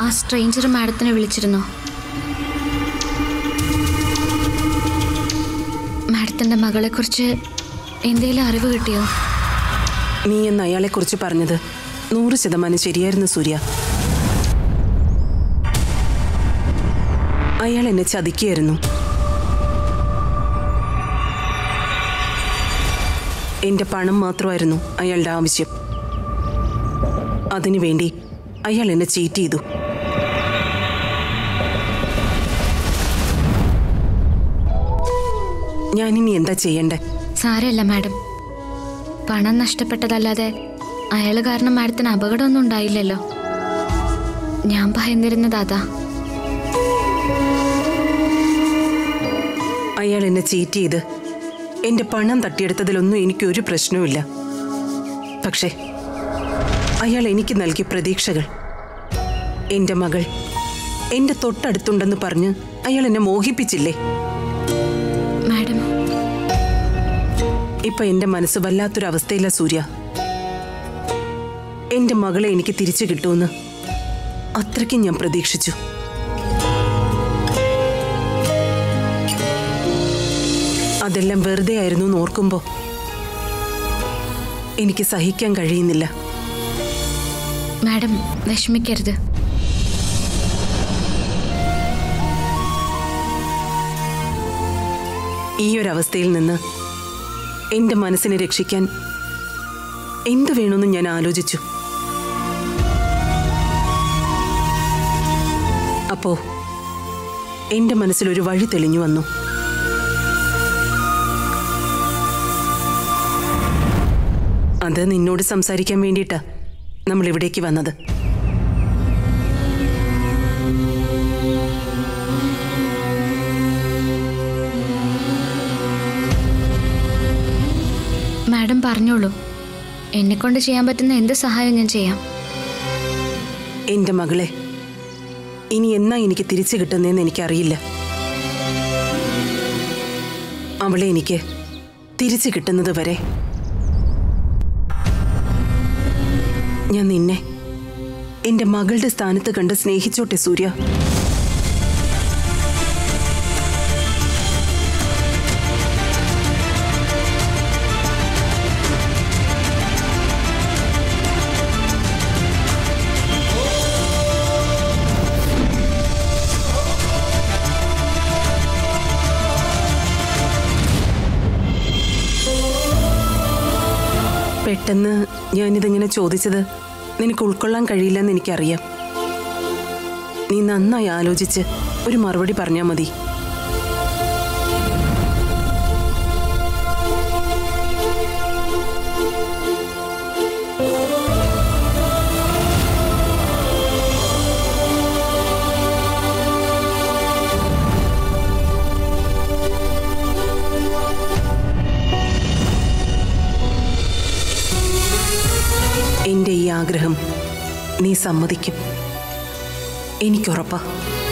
stranger മാഡത്തിനെ വിളിച്ചിരുന്നോ മാഡത്തിൻ്റെ മകളെക്കുറിച്ച് എന്തെങ്കിലും അറിവ് കിട്ടിയോ നീ എന്ന് അയാളെക്കുറിച്ച് പറഞ്ഞത് നൂറ് ശതമാനം ശരിയായിരുന്നു സൂര്യ അയാൾ എന്നെ ചതിക്കുകയായിരുന്നു എന്റെ പണം മാത്രമായിരുന്നു അയാളുടെ ആവശ്യം അതിനുവേണ്ടി അയാൾ എന്നെ ചീറ്റ് ചെയ്തു ഞാനിനി എന്താ ചെയ്യണ്ടേ സാരമല്ല മാഡം പണം നഷ്ടപ്പെട്ടതല്ലാതെ അയാൾ കാരണം മാഡത്തിന് അപകടമൊന്നും ഉണ്ടായില്ലല്ലോ ഞാൻ ഭയന്നിരുന്നത് അതാ അയാൾ എന്നെ ചീറ്റ് ചെയ്ത് എന്റെ പണം തട്ടിയെടുത്തതിലൊന്നും എനിക്കൊരു പ്രശ്നവുമില്ല പക്ഷേ അയാൾ എനിക്ക് നൽകിയ പ്രതീക്ഷകൾ എന്റെ മകൾ എന്റെ തൊട്ടടുത്തുണ്ടെന്ന് പറഞ്ഞ് അയാൾ എന്നെ മോഹിപ്പിച്ചില്ലേ മാഡം ഇപ്പൊ എന്റെ മനസ്സ് വല്ലാത്തൊരവസ്ഥയില്ല സൂര്യ എന്റെ മകളെ എനിക്ക് തിരിച്ചു കിട്ടുമെന്ന് അത്രയ്ക്കും ഞാൻ പ്രതീക്ഷിച്ചു അതെല്ലാം വെറുതെ ആയിരുന്നു എന്ന് ഓർക്കുമ്പോ എനിക്ക് സഹിക്കാൻ കഴിയുന്നില്ല മാഡം വിഷമിക്കരുത് ഈ ഒരു അവസ്ഥയിൽ നിന്ന് എന്റെ മനസ്സിനെ രക്ഷിക്കാൻ എന്ത് വേണമെന്ന് ഞാൻ ആലോചിച്ചു അപ്പോ എന്റെ മനസ്സിൽ ഒരു വഴി തെളിഞ്ഞു വന്നു അത് നിന്നോട് സംസാരിക്കാൻ വേണ്ടിയിട്ടാ നമ്മൾ ഇവിടേക്ക് വന്നത് മാഡം പറഞ്ഞോളൂ എന്നെക്കൊണ്ട് ചെയ്യാൻ പറ്റുന്ന എന്ത് സഹായം ഞാൻ ചെയ്യാം എന്റെ മകളെ ഇനി എന്നാ എനിക്ക് തിരിച്ചു കിട്ടുന്നതെന്ന് എനിക്കറിയില്ല അവളെ എനിക്ക് തിരിച്ചു കിട്ടുന്നത് വരെ ഞാൻ നിന്നെ എന്റെ മകളുടെ സ്ഥാനത്ത് കണ്ട് സ്നേഹിച്ചോട്ടെ സൂര്യ പെട്ടെന്ന് ഞാനിതിങ്ങനെ ചോദിച്ചത് നിനക്ക് ഉൾക്കൊള്ളാൻ കഴിയില്ലെന്ന് എനിക്കറിയാം നീ നന്നായി ആലോചിച്ച് ഒരു മറുപടി പറഞ്ഞാൽ മതി എന്റെ ഈ ആഗ്രഹം നീ സമ്മതിക്കും എനിക്കുറപ്പാ